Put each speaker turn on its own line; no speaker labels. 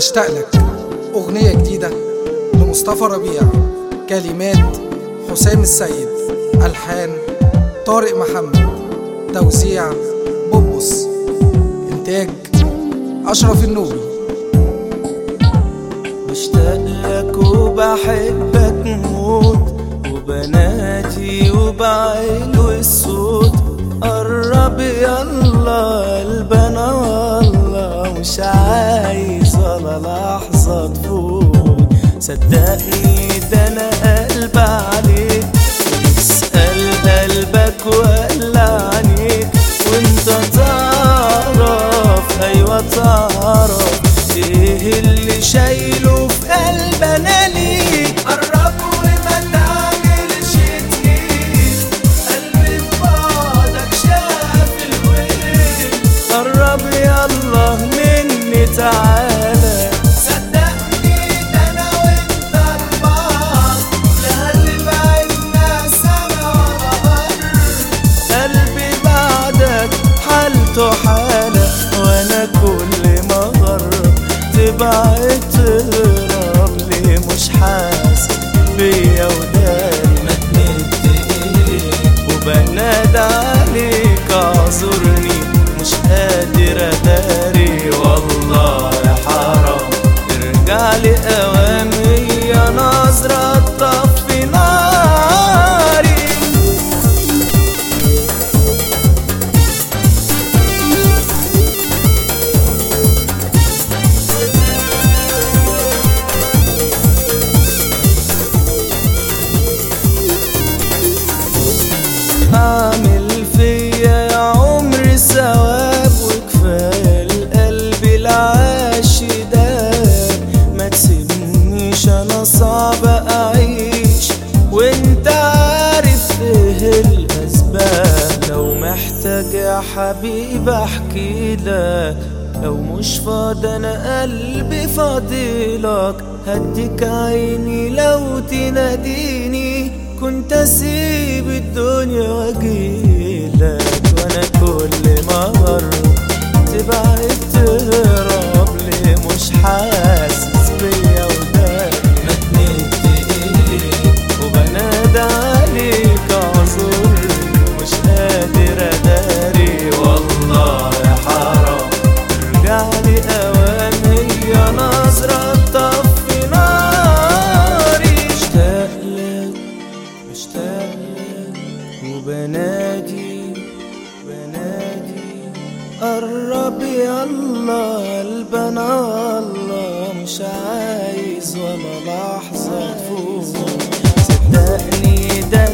بشتاق لك أغنية جديدة لمصطفى ربيع كلمات حسام السيد ألحان طارق محمد توزيع بوبوس إنتاج أشرف النوبي
مشتاق لك وبحبك موت وبناتي وبعلو الصوت قرب يلا قلبنا والله مش عايز ولا لحظة تفوت صدقني ده انا قلب عليك اسأل قلبك ولا عنيك وانت تعرف ايوه تعرف ايه اللي شايله في قلبنا ليك قرب وما تعملش تقيل قلبي في بعدك شاف الويل قرب يلا مني تعالى صدقني ده انا وانت لبعض لا اللي بعدنا سما ولا بر قلبي بعدك حالته حالة وانا كل ما غرب تبعد تهرب ليه مش حاسس بيا وداري ما تمد ايديك وبنادى عليك اعذرني مش قادر اداري والله يا حرام ارجع لي اوامي يا نظرة تطفي ناري عامل فيا يا عمري ثواب وكفايه القلب العاش ده ما تسيبنيش انا صعب اعيش وانت عارف ايه الاسباب لو محتاج يا حبيبي احكي لك لو مش فاضي انا قلبي فاضيلك هديك عيني لو تناديني كنت اسيب الدنيا واجيلك وانا كل ما اقرب تبعد تهرب ليه مش حاسس بيا وداري ما تمد ايديك وبنادى عليك اعذرني مش قادر اداري والله يا حرام ارجع لي اوامي يا نظرة تطفي ناري مشتاق لك مشتاق لك وبنادي بنادي قرب يلا قلبنا الله مش عايز ولا لحظة تفوت صدقني ده